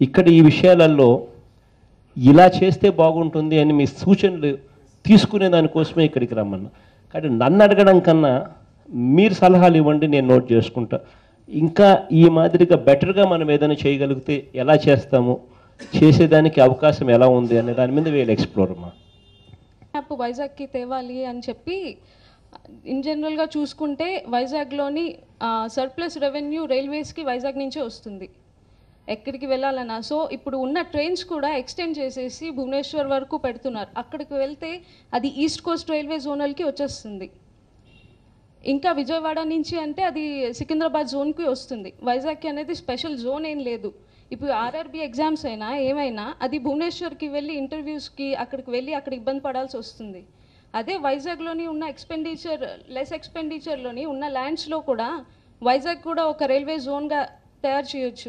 ఇక్కడ ఈ విషయాలలో ఇలా చేస్తే బాగుంటుంది అని మీ సూచనలు తీసుకునే దానికోసమే ఇక్కడికి రమ్మన్నా కానీ నన్ను అడగడం కన్నా మీరు సలహాలు ఇవ్వండి నేను నోట్ చేసుకుంటా ఇంకా ఈ మాదిరిగా బెటర్గా మనం ఏదైనా చేయగలిగితే ఎలా చేస్తాము చేసేదానికి అవకాశం ఎలా ఉంది అనే దాని మీద వీళ్ళు ఎక్స్ప్లోర్ అమ్మా యాప్ వైజాగ్కి తేవాలి అని చెప్పి ఇన్ జనరల్గా చూసుకుంటే వైజాగ్లోని సర్ప్లస్ రెవెన్యూ రైల్వేస్కి వైజాగ్ నుంచే వస్తుంది ఎక్కడికి వెళ్ళాలన్నా సో ఇప్పుడు ఉన్న ట్రైన్స్ కూడా ఎక్స్టెండ్ చేసేసి భువనేశ్వర్ వరకు పెడుతున్నారు అక్కడికి వెళ్తే అది ఈస్ట్ కోస్ట్ రైల్వే జోనల్కి వచ్చేస్తుంది ఇంకా విజయవాడ నుంచి అంటే అది సికింద్రాబాద్ జోన్కి వస్తుంది వైజాగ్కి అనేది స్పెషల్ జోన్ ఏం లేదు ఇప్పుడు ఆర్ఆర్బి ఎగ్జామ్స్ అయినా ఏమైనా అది భువనేశ్వర్కి వెళ్ళి ఇంటర్వ్యూస్కి అక్కడికి వెళ్ళి అక్కడ ఇబ్బంది పడాల్సి వస్తుంది అదే వైజాగ్లోని ఉన్న ఎక్స్పెండిచర్ లెస్ ఎక్స్పెండిచర్లోని ఉన్న ల్యాండ్స్లో కూడా వైజాగ్ కూడా ఒక రైల్వే జోన్గా తయారు చేయొచ్చు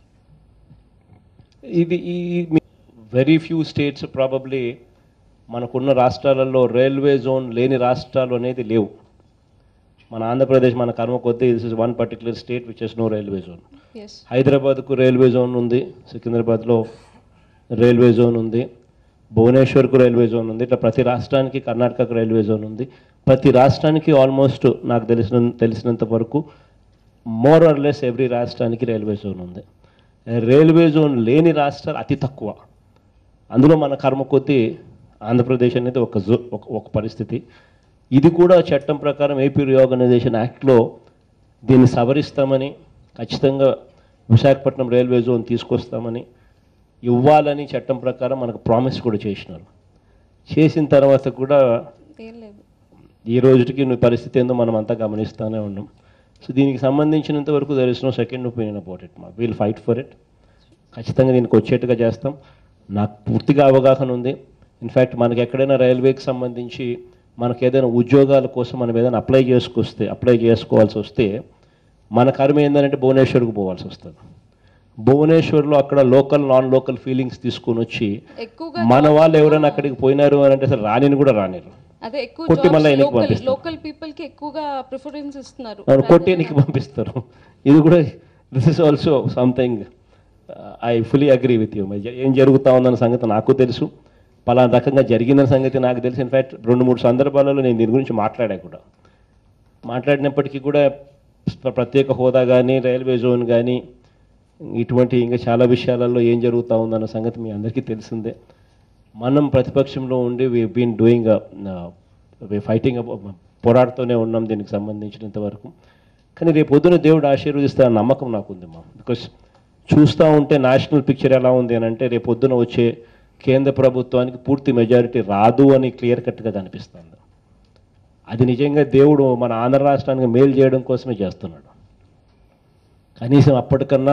ఇది ఈ వెరీ ఫ్యూ స్టేట్స్ ప్రాబబ్లీ మనకున్న రాష్ట్రాలలో రైల్వే జోన్ లేని రాష్ట్రాలు అనేది లేవు మన ఆంధ్రప్రదేశ్ మన కర్మ కొద్దీ this is one particular state which is no railway zone yes హైదరాబాద్కు రైల్వే జోన్ ఉంది సికింద్రాబాద్లో రైల్వే జోన్ ఉంది భువనేశ్వర్కు రైల్వే జోన్ ఉంది ఇట్లా ప్రతి రాష్ట్రానికి కర్ణాటకకు రైల్వే జోన్ ఉంది ప్రతి రాష్ట్రానికి ఆల్మోస్ట్ నాకు తెలిసిన తెలిసినంత వరకు మోర్ ఆర్ లెస్ ఎవ్రీ రాష్ట్రానికి రైల్వే జోన్ ఉంది రైల్వే జోన్ లేని రాష్ట్రాలు అతి తక్కువ అందులో మన కర్మ కొద్దీ ఆంధ్రప్రదేశ్ అనేది ఒక జో ఒక ఒక పరిస్థితి ఇది కూడా చట్టం ప్రకారం ఏపీ రీఆర్గనైజేషన్ యాక్ట్లో దీన్ని సవరిస్తామని ఖచ్చితంగా విశాఖపట్నం రైల్వే జోన్ తీసుకొస్తామని ఇవ్వాలని చట్టం ప్రకారం మనకు ప్రామిస్ కూడా చేసినారు చేసిన తర్వాత కూడా ఏం లేదు ఈ రోజుకి నీ పరిస్థితి ఏందో మనం అంతా గమనిస్తూనే ఉన్నాం సో దీనికి సంబంధించినంత వరకు there is no second opinion about it మా వీల్ ఫైట్ ఫర్ ఇట్ ఖచ్చితంగా దీనికి వచ్చేట్టుగా చేస్తాం నాకు పూర్తిగా అవగాహన ఉంది ఇన్ఫ్యాక్ట్ మనకి ఎక్కడైనా రైల్వేకి సంబంధించి మనకి ఏదైనా ఉద్యోగాల కోసం మనం ఏదైనా అప్లై చేసుకొస్తే అప్లై చేసుకోవాల్సి వస్తే మన కర్మ ఏంటంటే భువనేశ్వర్కి పోవాల్సి వస్తుంది భువనేశ్వర్లో అక్కడ లోకల్ నాన్ లోకల్ ఫీలింగ్స్ తీసుకొని వచ్చి ఎక్కువగా మన వాళ్ళు ఎవరైనా అక్కడికి పోయినారు అని అంటే అసలు రానిని కూడా రానిరు అదే ఎక్కువ కొట్టి మళ్ళీ వెనక్కి లోకల్ పంపిస్తారు. లోకల్ పీపుల్ కి ఎక్కువగా ప్రిఫరెన్స్ ఇస్తున్నారు అవును కొట్టేనికి పంపిస్తారు ఇది కూడా this is also something I fully agree with you ఏం జరుగుతా ఉందన్న సంగతి నాకు తెలుసు పలానా రకంగా జరిగిందన్న సంగతి నాకు తెలుసు ఇన్ఫ్యాక్ట్ రెండు మూడు సందర్భాలలో నేను దీని గురించి మాట్లాడా కూడా మాట్లాడినప్పటికీ కూడా ప్ర- ప్రత్యేక హోదా కానీ రైల్వే జోన్ కానీ ఇటువంటి ఇంకా చాలా విషయాలలో ఏం జరుగుతూ ఉందన్న సంగతి మీ అందరికీ తెలిసిందే మనం ప్రతిపక్షంలో ఉండి వీ బీన్ డూయింగ్ ఫైటింగ్ పోరాడుతూనే ఉన్నాం దీనికి సంబంధించినంత వరకు కానీ రేపు పొద్దున దేవుడు ఆశీర్వదిస్తే ఆ నమ్మకం నాకుంది మా బికాస్ చూస్తూ ఉంటే నేషనల్ పిక్చర్ ఎలా ఉంది అని అంటే రేపు పొద్దున వచ్చే కేంద్ర ప్రభుత్వానికి పూర్తి మెజారిటీ రాదు అని క్లియర్ కట్గా కనిపిస్తుంది అది నిజంగా దేవుడు మన ఆంధ్ర రాష్ట్రానికి మేలు చేయడం కోసమే చేస్తున్నాడు కనీసం అప్పటికన్నా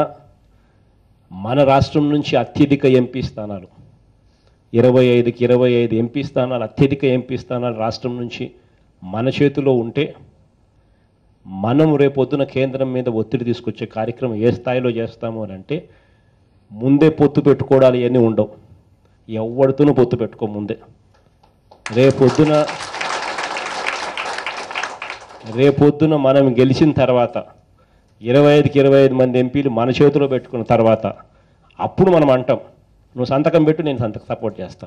మన రాష్ట్రం నుంచి అత్యధిక ఎంపీ స్థానాలు ఇరవై ఐదుకి ఇరవై ఐదు ఎంపీ స్థానాలు అత్యధిక ఎంపీ స్థానాలు రాష్ట్రం నుంచి మన చేతిలో ఉంటే మనం రేపొద్దున కేంద్రం మీద ఒత్తిడి తీసుకొచ్చే కార్యక్రమం ఏ స్థాయిలో చేస్తాము అని అంటే ముందే పొత్తు పెట్టుకోవడాలు ఇవన్నీ ఉండవు ఎవరితోనూ పొత్తు పెట్టుకో ముందే రేపొద్దున రేపొద్దున మనం గెలిచిన తర్వాత ఇరవై ఐదుకి ఇరవై ఐదు మంది ఎంపీలు మన చేతిలో పెట్టుకున్న తర్వాత అప్పుడు మనం అంటాం నువ్వు సంతకం పెట్టు నేను సంతకం సపోర్ట్ చేస్తా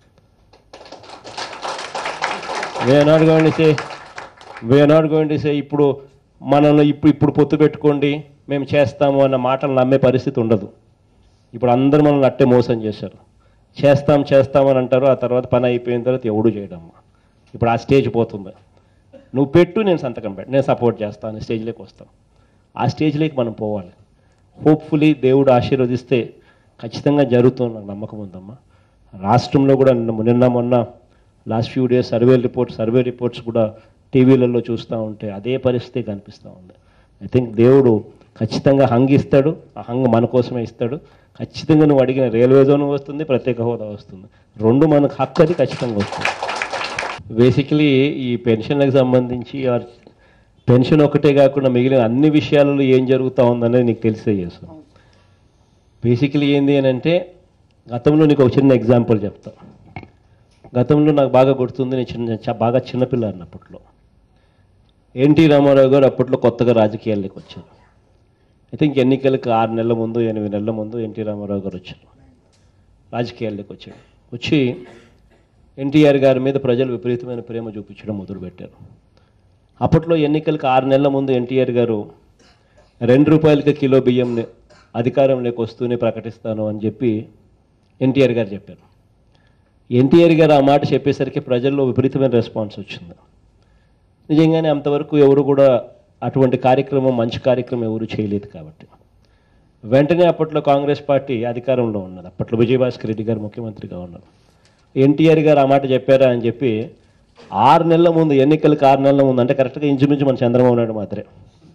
we are not going to say we are not going to say ఇప్పుడు మనల్ని ఇప్పుడు ఇప్పుడు పొత్తు పెట్టుకోండి మేము చేస్తాము అన్న మాటలు నమ్మే పరిస్థితి ఉండదు ఇప్పుడు అందరూ మనల్ని అట్టే మోసం చేశారు చేస్తాం చేస్తామని అంటారు ఆ తర్వాత పని అయిపోయిన తర్వాత ఎవడు చేయడం ఇప్పుడు ఆ స్టేజ్ పోతుంది నువ్వు పెట్టు నేను సంతకం పెట్టు నేను సపోర్ట్ చేస్తాను స్టేజ్లోకి వస్తాం ఆ స్టేజ్లోకి మనం పోవాలి హోప్ఫుల్లీ దేవుడు ఆశీర్వదిస్తే ఖచ్చితంగా జరుగుతుంది నాకు నమ్మకం ఉందమ్మా రాష్ట్రంలో కూడా నిన్న నిన్న మొన్న last few days survey reports survey reports కూడా టీవీలలో చూస్తూ ఉంటే అదే పరిస్థితి కనిపిస్తూ ఉంది ఐ థింక్ దేవుడు ఖచ్చితంగా హంగ్ ఇస్తాడు ఆ హంగ్ మన కోసమే ఇస్తాడు ఖచ్చితంగా నువ్వు అడిగిన రైల్వే జోన్ వస్తుంది ప్రత్యేక హోదా వస్తుంది రెండు మనకు హక్కు అది ఖచ్చితంగా వస్తుంది బేసికలీ ఈ పెన్షన్లకు సంబంధించి ఆర్ పెన్షన్ ఒకటే కాకుండా మిగిలిన అన్ని విషయాలలో ఏం జరుగుతూ ఉందనేది నీకు తెలిసే చేస్తాం బేసికలీ ఏంది అని అంటే గతంలో నీకు ఒక చిన్న ఎగ్జాంపుల్ చెప్తా గతంలో నాకు బాగా గుర్తుంది నేను చిన్న చ- బాగా చిన్నపిల్ల అన్నప్పట్లో ఎన్టీ రామారావు గారు అప్పట్లో కొత్తగా రాజకీయాల్లోకి వచ్చారు ఐ థింక్ ఎన్నికలకు ఆరు నెలల ముందు ఎనిమిది నెలల ముందు ఎన్టీ రామారావు గారు వచ్చారు రాజకీయాల్లోకి వచ్చాడు వచ్చి ఎన్టీఆర్ గారి మీద ప్రజలు విపరీతమైన ప్రేమ చూపించడం మొదలుపెట్టారు అప్పట్లో ఎన్నికలకు ఆరు నెలల ముందు ఎన్టీఆర్ గారు రెండు రూపాయలకి కిలో బియ్యంని అధికారంలోకి వస్తూనే ప్రకటిస్తాను అని చెప్పి ఎన్టీఆర్ గారు చెప్పారు ఎన్టీఆర్ గారు ఆ మాట చెప్పేసరికి ప్రజల్లో విపరీతమైన రెస్పాన్స్ వచ్చింది నిజంగానే అంతవరకు ఎవరు కూడా అటువంటి కార్యక్రమం మంచి కార్యక్రమం ఎవరు చేయలేదు కాబట్టి వెంటనే అప్పట్లో కాంగ్రెస్ పార్టీ అధికారంలో ఉన్నది అప్పట్లో విజయభాస్కర్ రెడ్డి గారు ముఖ్యమంత్రిగా ఉన్నారు ఎన్టీఆర్ గారు ఆ మాట చెప్పారా అని చెప్పి ఆరు నెలల ముందు ఎన్నికలకు ఆరు నెలల ముందు అంటే కరెక్ట్గా ఇంచుమించు మన చంద్రబాబు నాయుడు మాత్రమే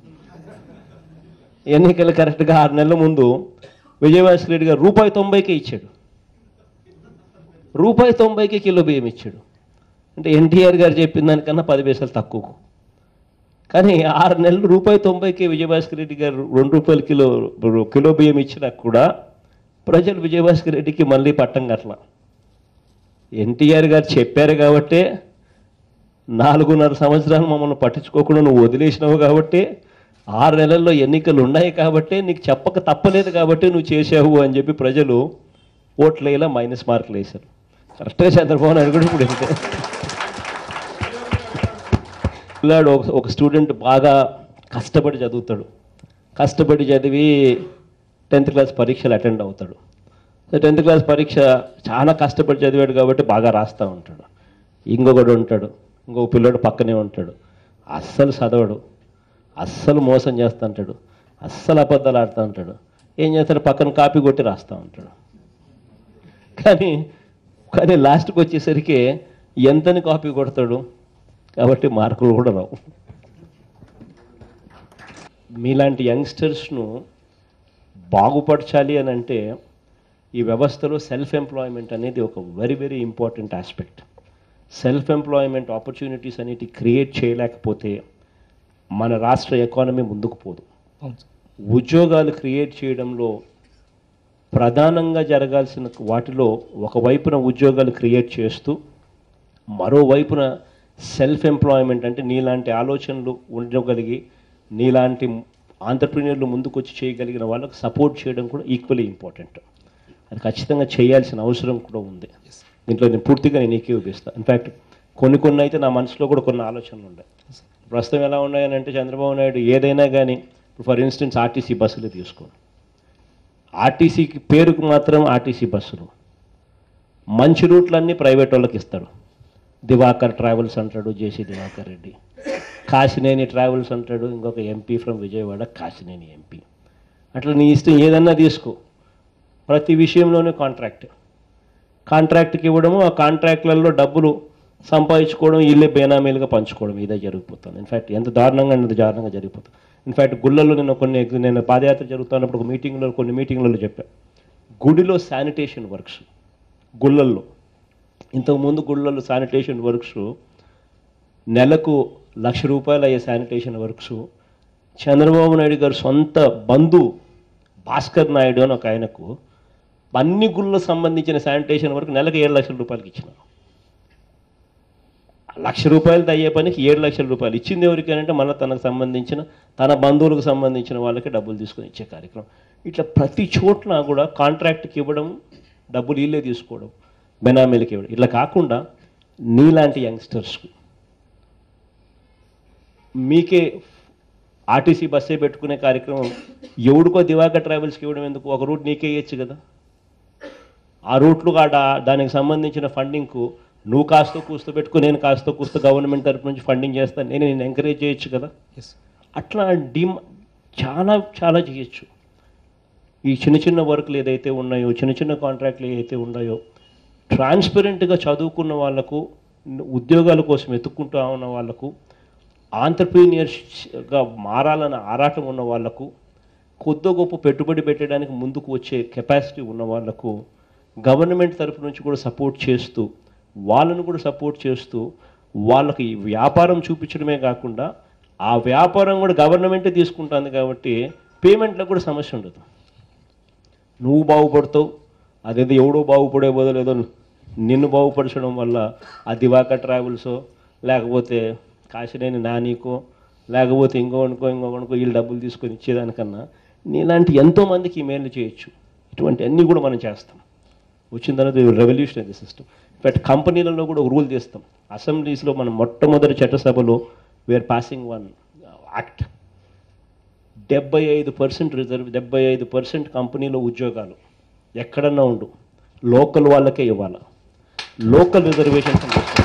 ఎన్నికలు కరెక్ట్గా ఆరు నెలల ముందు విజయభాస్కర్ రెడ్డి గారు రూపాయి తొంభైకే ఇచ్చాడు రూపాయి తొంభైకి కిలో బియ్యం ఇచ్చాడు అంటే ఎన్టీఆర్ గారు చెప్పిన దానికన్నా పది పైసలు తక్కువ కానీ ఆరు నెలలు రూపాయి తొంభైకి విజయభాస్కర్ రెడ్డి గారు రెండు రూపాయల కిలో కిలో బియ్యం ఇచ్చినా కూడా ప్రజలు విజయభాస్కర్ రెడ్డికి మళ్ళీ పట్టం కట్ల ఎన్టీఆర్ గారు చెప్పారు కాబట్టే నాలుగున్నర సంవత్సరాలు మమ్మల్ని పట్టించుకోకుండా నువ్వు వదిలేసినావు కాబట్టి ఆరు నెలల్లో ఎన్నికలు ఉన్నాయి కాబట్టి నీకు చెప్పక తప్పలేదు కాబట్టి నువ్వు చేసావు అని చెప్పి ప్రజలు ఓట్లు వేయలా మైనస్ మార్కులు వేశారు కరెక్ట్గా చంద్రబాబు నాయుడు కూడా ఇప్పుడు అంతే పిల్లాడు ఒక ఒక స్టూడెంట్ బాగా కష్టపడి చదువుతాడు కష్టపడి చదివి టెన్త్ క్లాస్ పరీక్షలు అటెండ్ అవుతాడు సో టెన్త్ క్లాస్ పరీక్ష చాలా కష్టపడి చదివాడు కాబట్టి బాగా రాస్తూ ఉంటాడు ఇంకొకడు ఉంటాడు ఇంకొక పిల్లోడు పక్కనే ఉంటాడు అస్సలు చదవడు అస్సలు మోసం చేస్తూ ఉంటాడు అస్సలు అబద్ధాలు ఆడుతూ ఉంటాడు ఏం చేస్తాడు పక్కన కాపీ కొట్టి రాస్తూ ఉంటాడు కానీ కానీ లాస్ట్కి వచ్చేసరికి ఎంతని కాపీ కొడతాడు కాబట్టి మార్కులు కూడా రావు మీలాంటి యంగ్స్టర్స్ను బాగుపరచాలి అని అంటే ఈ వ్యవస్థలో సెల్ఫ్ ఎంప్లాయ్మెంట్ అనేది ఒక very very important aspect self employment opportunities అనేటి క్రియేట్ చేయలేకపోతే మన రాష్ట్ర ఎకానమీ ముందుకు పోదు ఉద్యోగాలు క్రియేట్ చేయడంలో ప్రధానంగా జరగాల్సిన వాటిలో ఒకవైపున ఉద్యోగాలు క్రియేట్ చేస్తూ మరోవైపున సెల్ఫ్ ఎంప్లాయ్మెంట్ అంటే నీలాంటి ఆలోచనలు ఉండగలిగి నీలాంటి ఆంటర్ప్రీనియర్లు ముందుకొచ్చి చేయగలిగిన వాళ్ళకు సపోర్ట్ చేయడం కూడా ఈక్వల్లీ ఇంపార్టెంట్ అది ఖచ్చితంగా చేయాల్సిన అవసరం కూడా ఉంది దీంట్లో నేను పూర్తిగా నేను ఏకీభవిస్తాను ఇన్ఫ్యాక్ట్ కొన్ని కొన్ని అయితే నా మనసులో కూడా కొన్ని ఆలోచనలు ఉన్నాయి ప్రస్తుతం ఎలా ఉన్నాయని అంటే చంద్రబాబు నాయుడు ఏదైనా కానీ ఫర్ ఇన్స్టెన్స్ ఆర్టీసీ బస్సులు తీసుకోండి ఆర్టీసీకి పేరుకు మాత్రం ఆర్టీసీ బస్సులు మంచి రూట్లన్నీ ప్రైవేట్ వాళ్ళకి ఇస్తాడు దివాకర్ ట్రావెల్స్ అంటాడు జేసీ దివాకర్ రెడ్డి కాశినేని ట్రావెల్స్ అంటాడు ఇంకొక MP from Vijayawada Kesineni MP అట్లా నీ ఇష్టం ఏదన్నా తీసుకో ప్రతి విషయంలోనే కాంట్రాక్ట్ కాంట్రాక్ట్కి ఇవ్వడము ఆ కాంట్రాక్ట్లలో డబ్బులు సంపాదించుకోవడం ఇల్లే బేనామీలుగా పంచుకోవడం ఇదే జరిగిపోతుంది ఇన్ఫ్యాక్ట్ ఎంత దారుణంగా ఎంత దారుణంగా జరిగిపోతుంది ఇన్ఫ్యాక్ట్ గుళ్ళల్లో నేను కొన్ని నేను పాదయాత్ర జరుగుతున్నప్పుడు ఒక మీటింగ్లో కొన్ని మీటింగ్లలో చెప్పాను గుడిలో శానిటేషన్ వర్క్స్ గుళ్ళల్లో ఇంతకుముందు గుళ్ళల్లో శానిటేషన్ వర్క్స్ నెలకు లక్ష రూపాయలు అయ్యే శానిటేషన్ వర్క్స్ చంద్రబాబు నాయుడు గారు సొంత బంధు భాస్కర్ నాయుడు అని ఒక ఆయనకు అన్ని గుళ్ళకు సంబంధించిన శానిటేషన్ వర్క్ నెలకు ఏడు లక్షల రూపాయలకి ఇచ్చినారు లక్ష రూపాయలతో అయ్యే పనికి ఏడు లక్షల రూపాయలు ఇచ్చింది ఎవరికైనా మన తనకు సంబంధించిన తన బంధువులకు సంబంధించిన వాళ్ళకి డబ్బులు తీసుకొని ఇచ్చే కార్యక్రమం ఇట్లా ప్రతి చోట్ల కూడా కాంట్రాక్ట్కి ఇవ్వడం డబ్బులు వీళ్ళే తీసుకోవడం బెనామీలకి ఇవ్వడం ఇట్లా కాకుండా నీలాంటి యంగ్స్టర్స్కు మీకే ఆర్టీసీ బస్సే పెట్టుకునే కార్యక్రమం ఎవడికో దివాకర్ ట్రావెల్స్కి ఇవ్వడం ఎందుకు ఒక రూట్ నీకే ఇవ్వచ్చు కదా ఆ రూట్లు కాడ దానికి సంబంధించిన ఫండింగ్కు నువ్వు కాస్త కూస్త పెట్టుకుని నేను కాస్త కూస్త గవర్నమెంట్ తరపు నుంచి ఫండింగ్ చేస్తాను నేను నేను ఎంకరేజ్ చేయొచ్చు కదా ఎస్ అట్లా డిమ్ చాలా చాలా చేయొచ్చు ఈ చిన్న చిన్న వర్క్లు ఏదైతే ఉన్నాయో చిన్న చిన్న కాంట్రాక్ట్లు ఏదైతే ఉన్నాయో ట్రాన్స్పరెంట్గా చదువుకున్న వాళ్ళకు ఉద్యోగాల కోసం ఎత్తుక్కుంటూ ఉన్న వాళ్ళకు ఆంటర్ప్రీనియర్స్గా మారాలన్న ఆరాటం ఉన్న వాళ్ళకు కొద్ది గొప్ప పెట్టుబడి పెట్టడానికి ముందుకు వచ్చే కెపాసిటీ ఉన్న వాళ్ళకు గవర్నమెంట్ తరపు నుంచి కూడా సపోర్ట్ చేస్తూ వాళ్ళను కూడా సపోర్ట్ చేస్తూ వాళ్ళకి ఈ వ్యాపారం చూపించడమే కాకుండా ఆ వ్యాపారం కూడా గవర్నమెంటే తీసుకుంటుంది కాబట్టి పేమెంట్లకు కూడా సమస్య ఉండదు నువ్వు బాగుపడతావు అదేదో ఎవడో బాగుపడే బదులు ఏదో నిన్ను బాగుపరచడం వల్ల ఆ దివాకర్ ట్రావెల్సో లేకపోతే కాశీనేని నానీకో లేకపోతే ఇంకొకనుకో ఇంకొకనుకో వీళ్ళు డబ్బులు తీసుకొని ఇచ్చేదానికన్నా నీలాంటి ఎంతో మందికి ఈ మేలు చేయొచ్చు ఇటువంటి అన్నీ కూడా మనం చేస్తాం వచ్చిన తర్వాత రెవల్యూషన్ అది సిస్టమ్ ఇన్ఫాక్ట్ కంపెనీలలో కూడా ఒక రూల్ చేస్తాం అసెంబ్లీస్లో మనం మొట్టమొదటి చట్టసభలో వేర్ పాసింగ్ వన్ యాక్ట్ డెబ్బై ఐదు పర్సెంట్ రిజర్వ్ డెబ్బై ఐదు పర్సెంట్ కంపెనీలో ఉద్యోగాలు ఎక్కడన్నా ఉండు లోకల్ వాళ్ళకే ఇవ్వాలి లోకల్ రిజర్వేషన్స్